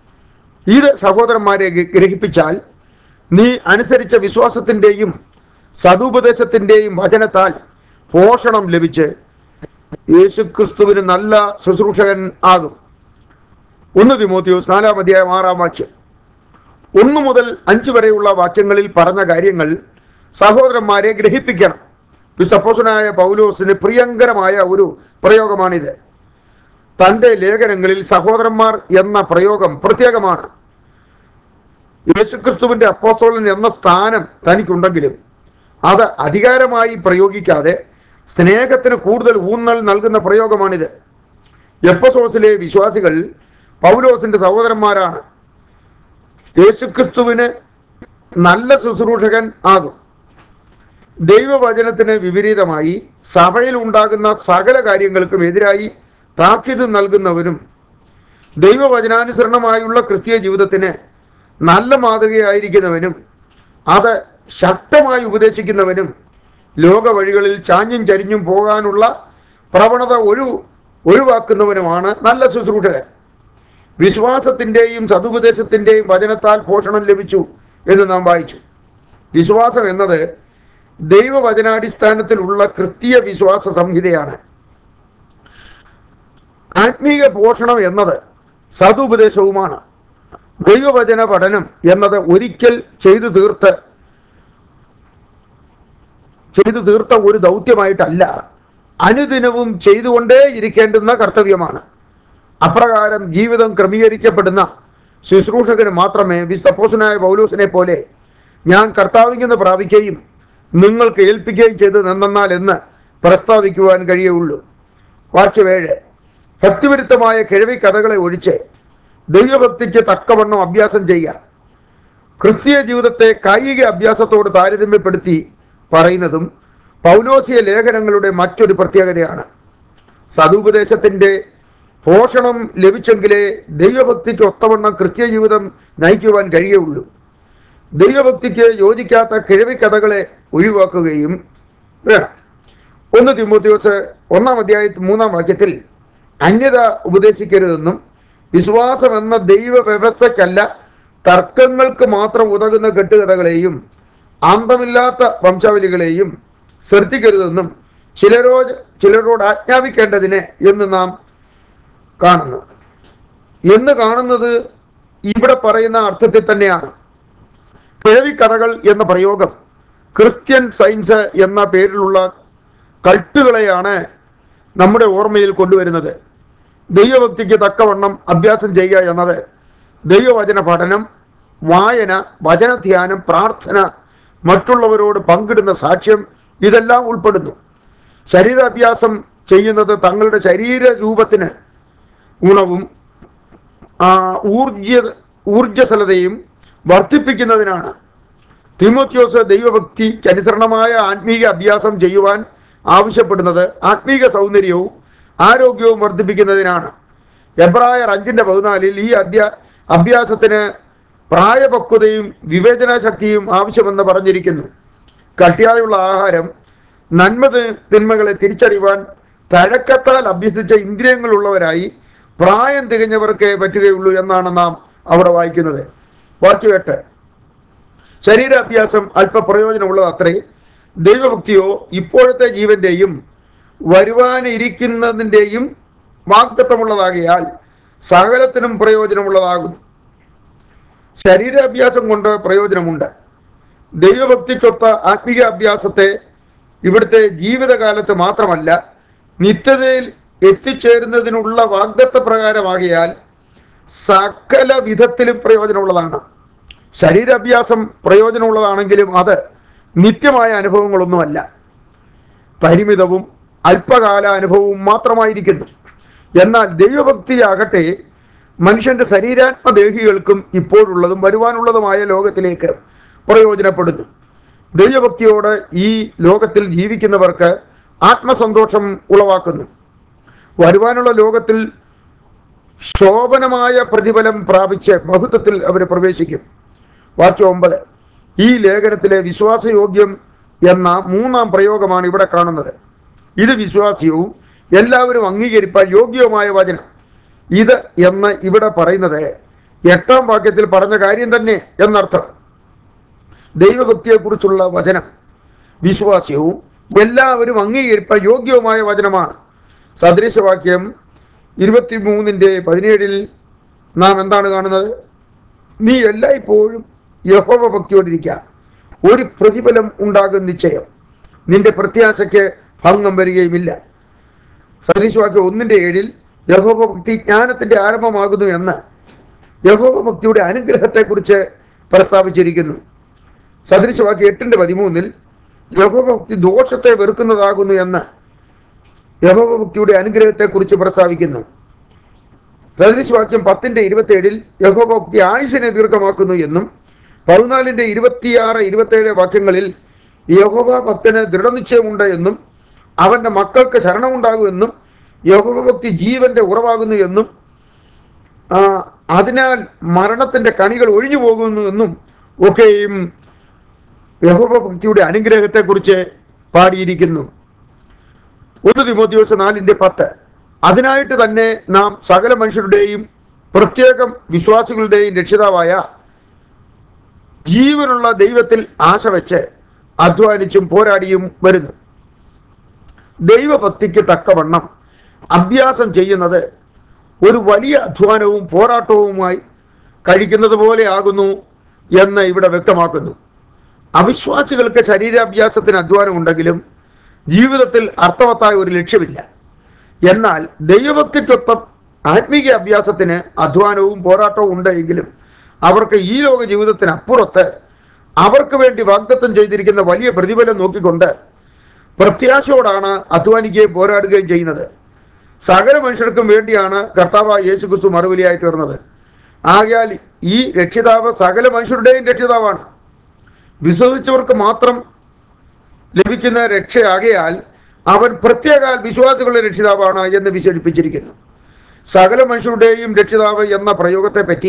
Speaker 1: ഇത് സഹോദരന്മാരെ ഗ- ഗ്രഹിപ്പിച്ചാൽ നീ അനുസരിച്ച വിശ്വാസത്തിൻ്റെയും സതുപദേശത്തിൻ്റെയും വചനത്താൽ പോഷണം ലഭിച്ച് യേശുക്രിസ്തുവിന് നല്ല ശുശ്രൂഷകൻ ആകും ഒന്ന് തിമോത്തിയോസ് നാലാം അധ്യായം ആറാം വാക്യം ഒന്ന് മുതൽ അഞ്ച് വരെയുള്ള വാക്യങ്ങളിൽ പറഞ്ഞ കാര്യങ്ങൾ സഹോദരന്മാരെ ഗ്രഹിപ്പിക്കണം വിസ്തപ്പോസനായ പൗലോസിന് പ്രിയങ്കരമായ ഒരു പ്രയോഗമാണിത് തൻ്റെ ലേഖനങ്ങളിൽ സഹോദരന്മാർ എന്ന പ്രയോഗം പ്രത്യേകമാണ് യേശുക്രിസ്തുവിന്റെ അപ്പോസ്തോലൻ എന്ന സ്ഥാനം തനിക്കുണ്ടെങ്കിലും അത് അധികാരമായി പ്രയോഗിക്കാതെ സ്നേഹത്തിന് കൂടുതൽ ഊന്നൽ നൽകുന്ന പ്രയോഗമാണിത് എപ്പസോസിലെ വിശ്വാസികൾ പൗലോസിന്റെ സഹോദരന്മാരാണ് യേശുക്രിസ്തുവിന് നല്ല ശുശ്രൂഷകൻ ആകും ദൈവവചനത്തിന് വിപരീതമായി സഭയിൽ ഉണ്ടാകുന്ന സകല കാര്യങ്ങൾക്കും എതിരായി താക്കീത് നൽകുന്നവരും ദൈവവചനാനുസരണമായുള്ള ക്രിസ്തീയ ജീവിതത്തിന് നല്ല മാതൃകയായിരിക്കുന്നവനും അത് ശക്തമായി ഉപദേശിക്കുന്നവനും ലോക വഴികളിൽ ചാഞ്ഞും ചരിഞ്ഞും പോകാനുള്ള പ്രവണത ഒഴു ഒഴിവാക്കുന്നവനുമാണ് നല്ല ശുശ്രൂഷകൻ വിശ്വാസത്തിൻ്റെയും സതുപദേശത്തിൻ്റെയും വചനത്താൽ പോഷണം ലഭിച്ചു എന്ന് നാം വായിച്ചു വിശ്വാസം എന്നത് ദൈവവചനാടിസ്ഥാനത്തിലുള്ള ക്രിസ്തീയ വിശ്വാസ സംഹിതയാണ് ആത്മീക പോഷണം എന്നത് സതുപദേശവുമാണ് ദൈവവചന പഠനം എന്നത് ഒരിക്കൽ ചെയ്തു തീർത്ത് ചെയ്തു തീർത്ത ഒരു ദൗത്യമായിട്ടല്ല അനുദിനവും ചെയ്തുകൊണ്ടേ ഇരിക്കേണ്ടുന്ന കർത്തവ്യമാണ് അപ്രകാരം ജീവിതം ക്രമീകരിക്കപ്പെടുന്ന ശുശ്രൂഷകന് മാത്രമേ വിസ്തപ്പോസനായ പൗലോസിനെ പോലെ ഞാൻ കർത്താവിങ്ങെന്ന് പ്രാപിക്കുകയും നിങ്ങൾക്ക് ഏൽപ്പിക്കുകയും ചെയ്തത് എന്തെന്നാൽ എന്ന് പ്രസ്താവിക്കുവാൻ കഴിയുള്ളൂ വാക്യമേഴ് ഭക്തിവിരുദ്ധമായ കിഴവി കഥകളെ ഒഴിച്ച് ദൈവഭക്തിക്ക് തക്കവണ്ണം അഭ്യാസം ചെയ്യുക ക്രിസ്തീയ ജീവിതത്തെ കായിക അഭ്യാസത്തോട് താരതമ്യപ്പെടുത്തി പറയുന്നതും പൗലോസിയ ലേഖനങ്ങളുടെ മറ്റൊരു പ്രത്യേകതയാണ് സതുപദേശത്തിൻ്റെ പോഷണം ലഭിച്ചെങ്കിലേ ദൈവഭക്തിക്ക് ഒത്തവണ്ണം ക്രിസ്തീയ ജീവിതം നയിക്കുവാൻ കഴിയുള്ളൂ ദൈവഭക്തിക്ക് യോജിക്കാത്ത കിഴവി കഥകളെ ഒഴിവാക്കുകയും വേണം ഒന്ന് തിമോത്തിയോസ് ഒന്നാം അധ്യായത്തിൽ മൂന്നാം വാക്യത്തിൽ അന്യത ഉപദേശിക്കരുതെന്നും വിശ്വാസം എന്ന ദൈവ വ്യവസ്ഥയ്ക്കല്ല തർക്കങ്ങൾക്ക് മാത്രം ഉതകുന്ന കെട്ടുകഥകളെയും അന്തമില്ലാത്ത വംശാവലികളെയും ശ്രദ്ധിക്കരുതെന്നും ചിലരോ ചിലരോട് ആജ്ഞാപിക്കേണ്ടതിന് എന്ന് നാം കാണുന്നു എന്ന് കാണുന്നത് ഇവിടെ പറയുന്ന അർത്ഥത്തിൽ തന്നെയാണ് കിഴവി കഥകൾ എന്ന പ്രയോഗം ക്രിസ്ത്യൻ സയൻസ് എന്ന പേരിലുള്ള കൾട്ടുകളെയാണ് നമ്മുടെ ഓർമ്മയിൽ കൊണ്ടുവരുന്നത് ദൈവഭക്തിക്ക് തക്കവണ്ണം അഭ്യാസം ചെയ്യുക എന്നത് ദൈവവചന പഠനം വായന വചനധ്യാനം പ്രാർത്ഥന മറ്റുള്ളവരോട് പങ്കിടുന്ന സാക്ഷ്യം ഇതെല്ലാം ഉൾപ്പെടുന്നു ശരീരാഭ്യാസം ചെയ്യുന്നത് തങ്ങളുടെ ശരീര രൂപത്തിന് ഗുണവും ആ, ഊർജ്ജ ഊർജ്ജസ്വലതയും വർദ്ധിപ്പിക്കുന്നതിനാണ് തിമോത്യോസ് ദൈവഭക്തിക്ക് അനുസരണമായ ആത്മീക അഭ്യാസം ചെയ്യുവാൻ ആവശ്യപ്പെടുന്നത് ആത്മീക സൗന്ദര്യവും ആരോഗ്യവും വർദ്ധിപ്പിക്കുന്നതിനാണ് എബ്രായർ അഞ്ചിന്റെ പതിനാലിൽ ഈ അധ്യാ അഭ്യാസത്തിന് പ്രായപക്വതയും വിവേചന ശക്തിയും ആവശ്യമെന്ന് പറഞ്ഞിരിക്കുന്നു കട്ടിയായുള്ള ആഹാരം നന്മ തി- തിന്മകളെ തിരിച്ചറിയുവാൻ തഴക്കത്താൽ അഭ്യസിച്ച ഇന്ദ്രിയങ്ങളുള്ളവരായി പ്രായം തികഞ്ഞവർക്ക് പറ്റുകയുള്ളൂ എന്നാണ് നാം അവിടെ വായിക്കുന്നത് വാക്യം എട്ട് ശരീരാഭ്യാസം അല്പ പ്രയോജനമുള്ളത് അത്രേ ദൈവഭക്തിയോ ഇപ്പോഴത്തെ ജീവന്റെയും വരുവാനിരിക്കുന്നതിൻ്റെയും വാഗ്ദത്തമുള്ളതാകിയാൽ സകലത്തിനും പ്രയോജനമുള്ളതാകുന്നു ശരീരാഭ്യാസം കൊണ്ട് പ്രയോജനമുണ്ട് ദൈവഭക്തിക്കൊത്ത ആത്മീയ അഭ്യാസത്തെ ഇവിടുത്തെ ജീവിതകാലത്ത് മാത്രമല്ല നിത്യതയിൽ എത്തിച്ചേരുന്നതിനുള്ള വാഗ്ദത്ത പ്രകാരമാകിയാൽ സകല വിധത്തിലും പ്രയോജനമുള്ളതാണ് ശരീരാഭ്യാസം പ്രയോജനമുള്ളതാണെങ്കിലും അത് നിത്യമായ അനുഭവങ്ങളൊന്നുമല്ല പരിമിതവും അല്പകാല അനുഭവവും മാത്രമായിരിക്കുന്നു എന്നാൽ ദൈവഭക്തിയാകട്ടെ മനുഷ്യന്റെ ശരീരാത്മദേഹികൾക്കും ഇപ്പോഴുള്ളതും വരുവാനുള്ളതുമായ ലോകത്തിലേക്ക് പ്രയോജനപ്പെടുന്നു ദൈവഭക്തിയോട് ഈ ലോകത്തിൽ ജീവിക്കുന്നവർക്ക് ആത്മസന്തോഷം ഉളവാക്കുന്നു വരുവാനുള്ള ലോകത്തിൽ ശോഭനമായ പ്രതിഫലം പ്രാപിച്ച് മഹത്വത്തിൽ അവർ പ്രവേശിക്കും വാക്യം ഒമ്പത് ഈ ലേഖനത്തിലെ വിശ്വാസയോഗ്യം എന്ന മൂന്നാം പ്രയോഗമാണ് ഇവിടെ കാണുന്നത് ഇത് വിശ്വാസ്യവും എല്ലാവരും അംഗീകരിപ്പാൻ യോഗ്യവുമായ വചനം ഇത് എന്ന് ഇവിടെ പറയുന്നത് എട്ടാം വാക്യത്തിൽ പറഞ്ഞ കാര്യം തന്നെ എന്നർത്ഥം ദൈവഭക്തിയെക്കുറിച്ചുള്ള വചനം വിശ്വാസ്യവും എല്ലാവരും അംഗീകരിപ്പാൻ യോഗ്യവുമായ വചനമാണ് സദൃശവാക്യം ഇരുപത്തിമൂന്നിൻ്റെ പതിനേഴിൽ നാം എന്താണ് കാണുന്നത് നീ എല്ലായ്പ്പോഴും യഹോവ ഭക്തിയോടിരിക്കുക ഒരു പ്രതിഫലം ഉണ്ടാകും നിശ്ചയം നിന്റെ പ്രത്യാശയ്ക്ക് ഭംഗം വരികയുമില്ല സദൃശവാക്യം ഒന്നിൻ്റെ ഏഴിൽ യഹോവ ഭക്തി ജ്ഞാനത്തിൻ്റെ ആരംഭമാകുന്നു എന്ന് യഹോവ ഭക്തിയുടെ അനുഗ്രഹത്തെക്കുറിച്ച് പ്രസ്താവിച്ചിരിക്കുന്നു സദൃശവാക്യം എട്ടിൻ്റെ പതിമൂന്നിൽ യഹോഭക്തി ദോഷത്തെ വെറുക്കുന്നതാകുന്നു എന്ന് യഹോഭക്തിയുടെ അനുഗ്രഹത്തെക്കുറിച്ച് പ്രസ്താവിക്കുന്നു സദൃശവാക്യം പത്തിന്റെ ഇരുപത്തിയേഴിൽ യഹോഭക്തി ആയുഷിനെ ദീർഘമാക്കുന്നു എന്നും പതിനാലിന്റെ ഇരുപത്തിയാറ് ഇരുപത്തേഴ് വാക്യങ്ങളിൽ യഹോവ ഭക്തന് ദൃഢനിശ്ചയമുണ്ട് എന്നും അവന്റെ മക്കൾക്ക് ശരണമുണ്ടാകുമെന്നും യഹോഭക്തി ജീവന്റെ ഉറവാകുന്നു എന്നും ആ, അതിനാൽ മരണത്തിന്റെ കണികൾ ഒഴിഞ്ഞു പോകുന്നു എന്നും ഒക്കെയും യഹോവ ഭക്തിയുടെ അനുഗ്രഹത്തെക്കുറിച്ച് പാടിയിരിക്കുന്നു ഒന്ന് തിമോത്തിയോസ് നാലിന്റെ പത്ത് അതിനായിട്ട് തന്നെ നാം സകല മനുഷ്യരുടെയും പ്രത്യേകം വിശ്വാസികളുടെയും രക്ഷിതാവായ ജീവനുള്ള ദൈവത്തിൽ ആശ വെച്ച് അധ്വാനിച്ചും പോരാടിയും വരുന്നു ദൈവഭക്തിക്ക് തക്കവണ്ണം അഭ്യാസം ചെയ്യുന്നത് ഒരു വലിയ അധ്വാനവും പോരാട്ടവുമായി കഴിക്കുന്നത് പോലെ ആകുന്നു എന്ന് ഇവിടെ വ്യക്തമാക്കുന്നു അവിശ്വാസികൾക്ക് ശരീരാഭ്യാസത്തിന് അധ്വാനമുണ്ടെങ്കിലും ജീവിതത്തിൽ അർത്ഥവത്തായ ഒരു ലക്ഷ്യമില്ല എന്നാൽ ദൈവഭക്തിക്കൊപ്പം ആത്മീയ അഭ്യാസത്തിന് അധ്വാനവും പോരാട്ടവും ഉണ്ട് എങ്കിലും അവർക്ക് ഈ ലോക ജീവിതത്തിന് അപ്പുറത്ത് അവർക്ക് വേണ്ടി വാഗ്ദത്തം ചെയ്തിരിക്കുന്ന വലിയ പ്രതിഫലം നോക്കിക്കൊണ്ട് പ്രത്യാശയോടാണ് അധ്വാനിക്കുകയും പോരാടുകയും ചെയ്യുന്നത് സകല മനുഷ്യർക്കും വേണ്ടിയാണ് കർത്താവ് യേശു ക്രിസ്തു മറുപടിയായി തീർന്നത് ആകയാൽ ഈ രക്ഷിതാവ് സകല മനുഷ്യരുടെയും രക്ഷിതാവാണ് വിശ്വസിച്ചവർക്ക് മാത്രം ലഭിക്കുന്ന രക്ഷയാകയാൽ അവൻ പ്രത്യേക വിശ്വാസികളുടെ രക്ഷിതാവാണ് എന്ന് വിശേഷിപ്പിച്ചിരിക്കുന്നു സകല മനുഷ്യരുടെയും രക്ഷിതാവ് എന്ന പ്രയോഗത്തെ പറ്റി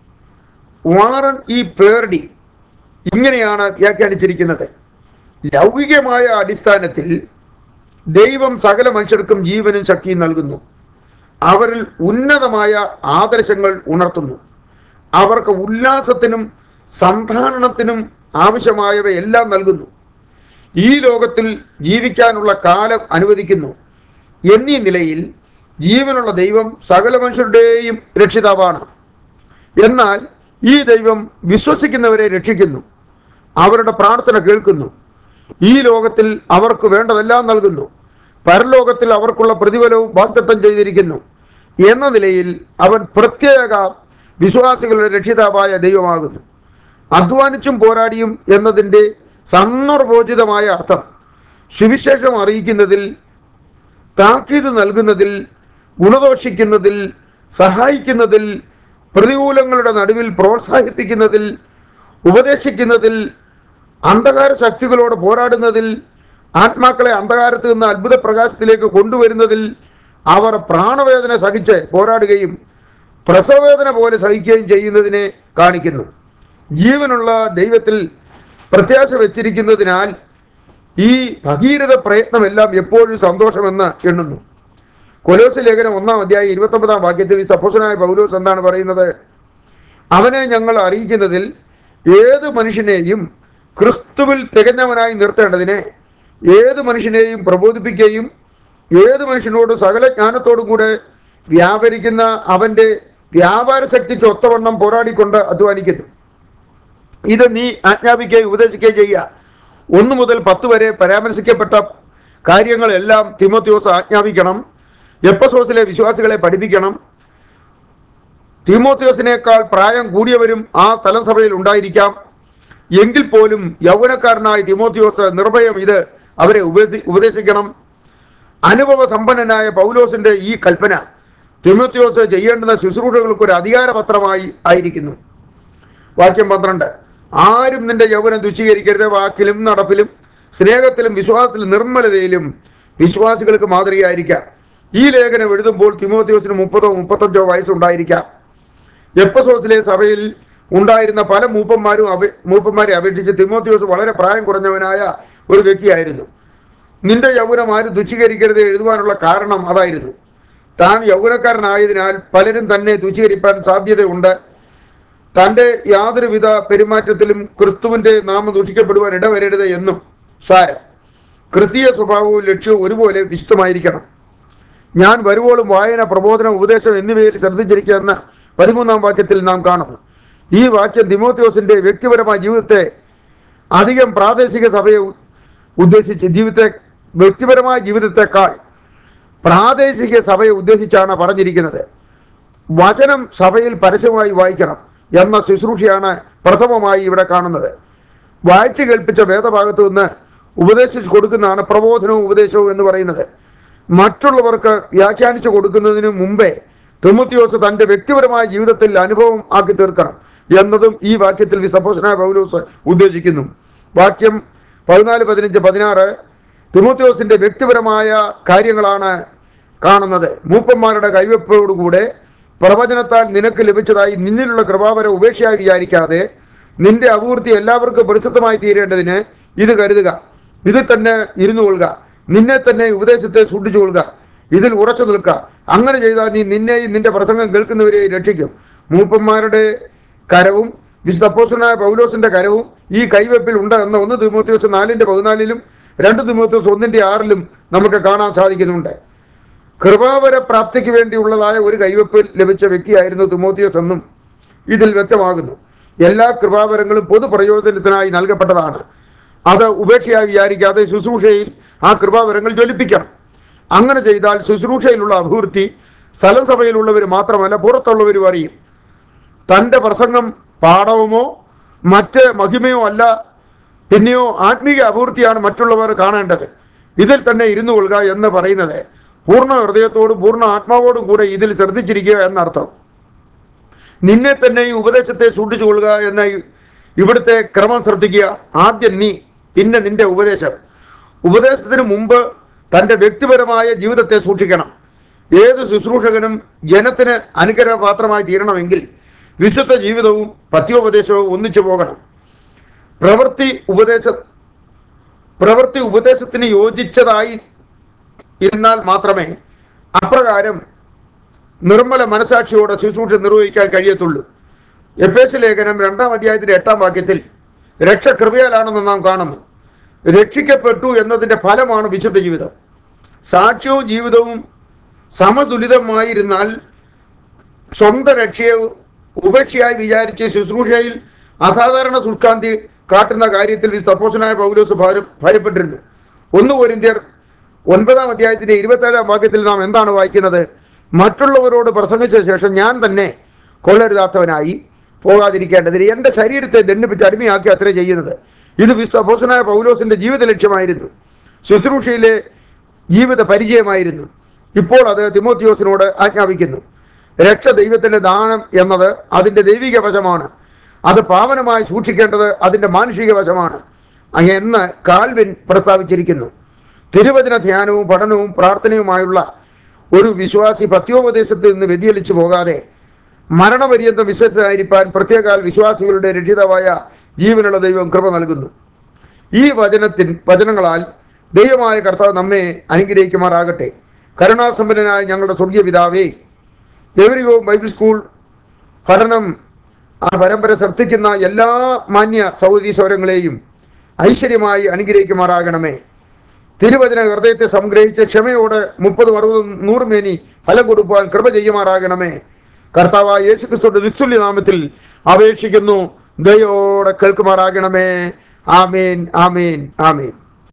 Speaker 1: വാറൻ ഈ പേർഡി ഇങ്ങനെയാണ് വ്യാഖ്യാനിച്ചിരിക്കുന്നത് ലൗകികമായ അടിസ്ഥാനത്തിൽ ദൈവം സകല മനുഷ്യർക്കും ജീവനും ശക്തിയും നൽകുന്നു അവരിൽ ഉന്നതമായ ആദർശങ്ങൾ ഉണർത്തുന്നു അവർക്ക് ഉല്ലാസത്തിനും സന്ധാരണത്തിനും ആവശ്യമായവയെല്ലാം നൽകുന്നു ഈ ലോകത്തിൽ ജീവിക്കാനുള്ള കാലം അനുവദിക്കുന്നു എന്നീ നിലയിൽ ജീവനുള്ള ദൈവം സകല മനുഷ്യരുടെയും രക്ഷിതാവാണ് എന്നാൽ ഈ ദൈവം വിശ്വസിക്കുന്നവരെ രക്ഷിക്കുന്നു അവരുടെ പ്രാർത്ഥന കേൾക്കുന്നു ഈ ലോകത്തിൽ അവർക്ക് വേണ്ടതെല്ലാം നൽകുന്നു പരലോകത്തിൽ അവർക്കുള്ള പ്രതിഫലവും വാഗ്ദത്തം ചെയ്തിരിക്കുന്നു എന്ന നിലയിൽ അവൻ പ്രത്യേക വിശ്വാസികളുടെ രക്ഷിതാവായ ദൈവമാകുന്നു അധ്വാനിച്ചും പോരാടിയും എന്നതിൻ്റെ സന്ദർഭോചിതമായ അർത്ഥം സുവിശേഷം അറിയിക്കുന്നതിൽ താക്കീത് നൽകുന്നതിൽ ഗുണദോഷിക്കുന്നതിൽ സഹായിക്കുന്നതിൽ പ്രതികൂലങ്ങളുടെ നടുവിൽ പ്രോത്സാഹിപ്പിക്കുന്നതിൽ ഉപദേശിക്കുന്നതിൽ അന്ധകാര ശക്തികളോട് പോരാടുന്നതിൽ ആത്മാക്കളെ അന്ധകാരത്തിൽ നിന്ന് അത്ഭുത പ്രകാശത്തിലേക്ക് കൊണ്ടുവരുന്നതിൽ അവർ പ്രാണവേദന സഹിച്ച് പോരാടുകയും പ്രസവവേദന പോലെ സഹിക്കുകയും ചെയ്യുന്നതിനെ കാണിക്കുന്നു ജീവനുള്ള ദൈവത്തിൽ പ്രത്യാശ വെച്ചിരിക്കുന്നതിനാൽ ഈ ഭഗീരഥ പ്രയത്നമെല്ലാം എപ്പോഴും സന്തോഷമെന്ന് എണ്ണുന്നു കൊലോസ് ലേഖനം ഒന്നാം അധ്യായം ഇരുപത്തൊമ്പതാം വാക്യത്തിൽ ഈ സപ്പോസനായ പൗലോസ് എന്താണ് പറയുന്നത് അവനെ ഞങ്ങൾ അറിയിക്കുന്നതിൽ ഏത് മനുഷ്യനെയും ക്രിസ്തുവിൽ തികഞ്ഞവനായി നിർത്തേണ്ടതിനെ ഏത് മനുഷ്യനെയും പ്രബോധിപ്പിക്കുകയും ഏത് മനുഷ്യനോട് സകല ജ്ഞാനത്തോടും കൂടെ വ്യാപരിക്കുന്ന അവൻ്റെ വ്യാപാര ശക്തിക്ക് ഒത്തവണ്ണം പോരാടിക്കൊണ്ട് അധ്വാനിക്കുന്നു ഇത് നീ ആജ്ഞാപിക്കുകയും ഉപദേശിക്കുകയും ചെയ്യുക ഒന്ന് മുതൽ പത്ത് വരെ പരാമർശിക്കപ്പെട്ട കാര്യങ്ങളെല്ലാം തിമോത്യോസ് ആജ്ഞാപിക്കണം എപ്പസോസിലെ വിശ്വാസികളെ പഠിപ്പിക്കണം തിമോത്യോസിനേക്കാൾ പ്രായം കൂടിയവരും ആ സ്ഥലം സഭയിൽ ഉണ്ടായിരിക്കാം എങ്കിൽ പോലും യൗവനക്കാരനായ തിമോത്യോസ് നിർഭയം ഇത് അവരെ ഉപദേ ഉപദേശിക്കണം അനുഭവ സമ്പന്നനായ പൗലോസിന്റെ ഈ കൽപ്പന തിമോത്തിയോസ് ചെയ്യേണ്ടുന്ന ശുശ്രൂഷകൾക്ക് ഒരു അധികാരപത്രമായി ആയിരിക്കുന്നു വാക്യം പന്ത്രണ്ട് ആരും നിന്റെ യൗവനം തുച്ഛീകരിക്കരുത് വാക്കിലും നടപ്പിലും സ്നേഹത്തിലും വിശ്വാസത്തിലും നിർമ്മലതയിലും വിശ്വാസികൾക്ക് മാതൃകയായിരിക്കാം ഈ ലേഖനം എഴുതുമ്പോൾ തിമോത്തിയോസിന് മുപ്പതോ മുപ്പത്തഞ്ചോ വയസ്സുണ്ടായിരിക്കാം എപ്പസോസിലെ സഭയിൽ ഉണ്ടായിരുന്ന പല മൂപ്പന്മാരും അപേ മൂപ്പന്മാരെ അപേക്ഷിച്ച് തിമോത്തിയോസ് വളരെ പ്രായം കുറഞ്ഞവനായ ഒരു വ്യക്തിയായിരുന്നു നിന്റെ യൗവനം ആരും തുച്ഛീകരിക്കരുത് എഴുതുവാനുള്ള കാരണം അതായിരുന്നു താൻ യൗവനക്കാരനായതിനാൽ പലരും തന്നെ തുച്ഛീകരിപ്പാൻ സാധ്യതയുണ്ട് തൻ്റെ യാതൊരുവിധ പെരുമാറ്റത്തിലും ക്രിസ്തുവിന്റെ നാമം ദൂഷിക്കപ്പെടുവാൻ ഇടവരരുത് എന്നും സാരം ക്രിസ്തീയ സ്വഭാവവും ലക്ഷ്യവും ഒരുപോലെ വിശുദ്ധമായിരിക്കണം ഞാൻ വരുവോളും വായന പ്രബോധനം ഉപദേശം എന്നിവയിൽ ശ്രദ്ധിച്ചിരിക്കുന്ന പതിമൂന്നാം വാക്യത്തിൽ നാം കാണുന്നു ഈ വാക്യം തിമോത്തിയോസിന്റെ വ്യക്തിപരമായ ജീവിതത്തെ അധികം പ്രാദേശിക സഭയെ ഉ- ഉദ്ദേശിച്ച് ജീവിതത്തെ വ്യക്തിപരമായ ജീവിതത്തെക്കാൾ പ്രാദേശിക സഭയെ ഉദ്ദേശിച്ചാണ് പറഞ്ഞിരിക്കുന്നത് വചനം സഭയിൽ പരസ്യമായി വായിക്കണം എന്ന ശുശ്രൂഷയാണ് പ്രഥമമായി ഇവിടെ കാണുന്നത് വായിച്ചു കേൾപ്പിച്ച വേദഭാഗത്ത് നിന്ന് ഉപദേശിച്ചു കൊടുക്കുന്നതാണ് പ്രബോധനവും ഉപദേശവും എന്ന് പറയുന്നത് മറ്റുള്ളവർക്ക് വ്യാഖ്യാനിച്ചു കൊടുക്കുന്നതിന് മുമ്പേ തിമുത്തിയോസ് തന്റെ വ്യക്തിപരമായ ജീവിതത്തിൽ അനുഭവം ആക്കി തീർക്കണം എന്നതും ഈ വാക്യത്തിൽ വിസപ്പോഷനായ പൗലോസ് ഉദ്ദേശിക്കുന്നു വാക്യം പതിനാല് പതിനഞ്ച് പതിനാറ് തിമോത്തിയോസിന്റെ വ്യക്തിപരമായ കാര്യങ്ങളാണ് കാണുന്നത് മൂപ്പന്മാരുടെ കൈവെപ്പോടുകൂടെ പ്രവചനത്താൽ നിനക്ക് ലഭിച്ചതായി നിന്നിലുള്ള കൃപാവര ഉപേക്ഷയായി വിചാരിക്കാതെ നിന്റെ അപൂർത്തി എല്ലാവർക്കും പരിശുദ്ധമായി തീരേണ്ടതിന് ഇത് കരുതുക ഇതിൽ തന്നെ ഇരുന്നു കൊള്ളുക നിന്നെ തന്നെ ഉപദേശത്തെ സൂക്ഷിച്ചു കൊള്ളുക ഇതിൽ ഉറച്ചു നിൽക്കുക അങ്ങനെ ചെയ്താൽ നീ നിന്നെയും നിന്റെ പ്രസംഗം കേൾക്കുന്നവരെയും രക്ഷിക്കും മൂപ്പന്മാരുടെ കരവും വിശുദ്ധ അപ്പോസ്റ്റലനായ പൗലോസിന്റെ കരവും ഈ കൈവെപ്പിൽ ഉണ്ട് എന്ന് ഒന്ന് തിമോത്തിയോസ് നാലിന്റെ പതിനാലിലും രണ്ട് തിമോത്തിയോസ് ഒന്നിന്റെ ആറിലും നമുക്ക് കാണാൻ സാധിക്കുന്നുണ്ട് കൃപാവര പ്രാപ്തിക്ക് വേണ്ടിയുള്ളതായ ഒരു കൈവെപ്പ് ലഭിച്ച വ്യക്തിയായിരുന്നു തിമോത്തിയോസ് എന്നും ഇതിൽ വ്യക്തമാകുന്നു എല്ലാ കൃപാവരങ്ങളും പൊതുപ്രയോജനത്തിനായി നൽകപ്പെട്ടതാണ് അത് ഉപേക്ഷയായി വിചാരിക്കാതെ ശുശ്രൂഷയിൽ ആ കൃപാവരങ്ങൾ ജ്വലിപ്പിക്കണം അങ്ങനെ ചെയ്താൽ ശുശ്രൂഷയിലുള്ള അഭിവൃദ്ധി സ്ഥലം സഭയിലുള്ളവർ മാത്രമല്ല പുറത്തുള്ളവരും അറിയും തൻ്റെ പ്രസംഗം പാഠവുമോ മറ്റ് മഹിമയോ അല്ല പിന്നെയോ ആത്മീയ അഭിവൃദ്ധിയാണ് മറ്റുള്ളവർ കാണേണ്ടത് ഇതിൽ തന്നെ ഇരുന്നു കൊള്ളുക എന്ന് പറയുന്നത് പൂർണ്ണ ഹൃദയത്തോടും പൂർണ്ണ ആത്മാവോടും കൂടെ ഇതിൽ ശ്രദ്ധിച്ചിരിക്കുക എന്നർത്ഥം നിന്നെ തന്നെ ഈ ഉപദേശത്തെ സൂക്ഷിച്ചു കൊള്ളുക എന്ന ഈ- ഇവിടുത്തെ ക്രമം ശ്രദ്ധിക്കുക ആദ്യം നീ പിന്നെ നിന്റെ ഉപദേശം ഉപദേശത്തിന് മുമ്പ് തൻ്റെ വ്യക്തിപരമായ ജീവിതത്തെ സൂക്ഷിക്കണം ഏത് ശുശ്രൂഷകനും ജനത്തിന് അനുഗ്രഹപാത്രമായി തീരണമെങ്കിൽ വിശുദ്ധ ജീവിതവും പത്യോപദേശവും ഒന്നിച്ചു പോകണം പ്രവൃത്തി ഉപദേശ പ്രവൃത്തി ഉപദേശത്തിന് യോജിച്ചതായി ഇരുന്നാൽ മാത്രമേ അപ്രകാരം നിർമ്മല മനസാക്ഷിയോടെ ശുശ്രൂഷ നിർവഹിക്കാൻ കഴിയത്തുള്ളൂ എഫേസ് ലേഖനം രണ്ടാം അധ്യായത്തിന്റെ എട്ടാം വാക്യത്തിൽ രക്ഷ കൃപയാലാണെന്ന് നാം കാണുന്നു രക്ഷിക്കപ്പെട്ടു എന്നതിന്റെ ഫലമാണ് വിശുദ്ധ ജീവിതം സാക്ഷ്യവും ജീവിതവും സമതുലിതമായിരുന്നാൽ സ്വന്തം രക്ഷയെ ഉപേക്ഷയായി വിചാരിച്ച് ശുശ്രൂഷയിൽ അസാധാരണ സുഷ്കാന്തി കാട്ടുന്ന കാര്യത്തിൽ വിസ്തപ്പോഷനായ പൗലോസ് ഭാരം ഭയപ്പെട്ടിരുന്നു ഒന്ന് കോരിന്ത്യർ ഒൻപതാം അധ്യായത്തിന്റെ ഇരുപത്തേഴാം വാക്യത്തിൽ നാം എന്താണ് വായിക്കുന്നത് മറ്റുള്ളവരോട് പ്രസംഗിച്ച ശേഷം ഞാൻ തന്നെ കൊള്ളരുതാത്തവനായി പോകാതിരിക്കേണ്ടതിന് എൻ്റെ ശരീരത്തെ ദണ്ഡിപ്പിച്ച് അടിമയാക്കി അത്രേ ചെയ്യുന്നത് ഇത് വിസ്തപ്പോഷനായ പൗലോസിന്റെ ജീവിത ലക്ഷ്യമായിരുന്നു ശുശ്രൂഷയിലെ ജീവിത പരിചയമായിരുന്നു ഇപ്പോൾ അത് തിമോത്തിയോസിനോട് ആജ്ഞാപിക്കുന്നു രക്ഷ ദൈവത്തിന്റെ ദാനം എന്നത് അതിന്റെ ദൈവിക വശമാണ് അത് പാവനമായി സൂക്ഷിക്കേണ്ടത് അതിന്റെ മാനുഷിക വശമാണ് അങ്ങ് എന്ന് കാൽവിൻ പ്രസ്താവിച്ചിരിക്കുന്നു തിരുവചന ധ്യാനവും പഠനവും പ്രാർത്ഥനയുമായുള്ള ഒരു വിശ്വാസി പത്യോപദേശത്തിൽ നിന്ന് വ്യതിചലിച്ചു പോകാതെ മരണപര്യന്തം വിശ്വസ്തനായിരിക്കാൻ പ്രത്യേകാൽ വിശ്വാസികളുടെ രക്ഷിതമായ ജീവനുള്ള ദൈവം കൃപ നൽകുന്നു ഈ വചനത്തിൻ വചനങ്ങളാൽ ദൈവമായ കർത്താവ് നമ്മെ അനുഗ്രഹിക്കുമാറാകട്ടെ കരുണാസമ്പന്നനായ ഞങ്ങളുടെ സ്വർഗീയ പിതാവേ എവരികോ ബൈബിൾ സ്കൂൾ പഠനം ആ പരമ്പര ശ്രദ്ധിക്കുന്ന എല്ലാ മാന്യ സൗദി സ്വരങ്ങളെയും ഐശ്വര്യമായി അനുഗ്രഹിക്കുമാറാകണമേ തിരുവചന ഹൃദയത്തെ സംഗ്രഹിച്ച് ക്ഷമയോടെ മുപ്പതും അറുപതും നൂറും മേനി ഫലം കൊടുക്കുവാൻ കൃപ ചെയ്യുമാറാകണമേ കർത്താവായ യേശുക്രിസ്തുവിന്റെ നിസ്തുല്യ നാമത്തിൽ അപേക്ഷിക്കുന്നു ദയോടെ കേൾക്കുമാറാകണമേ ആമേൻ ആമേൻ ആമേൻ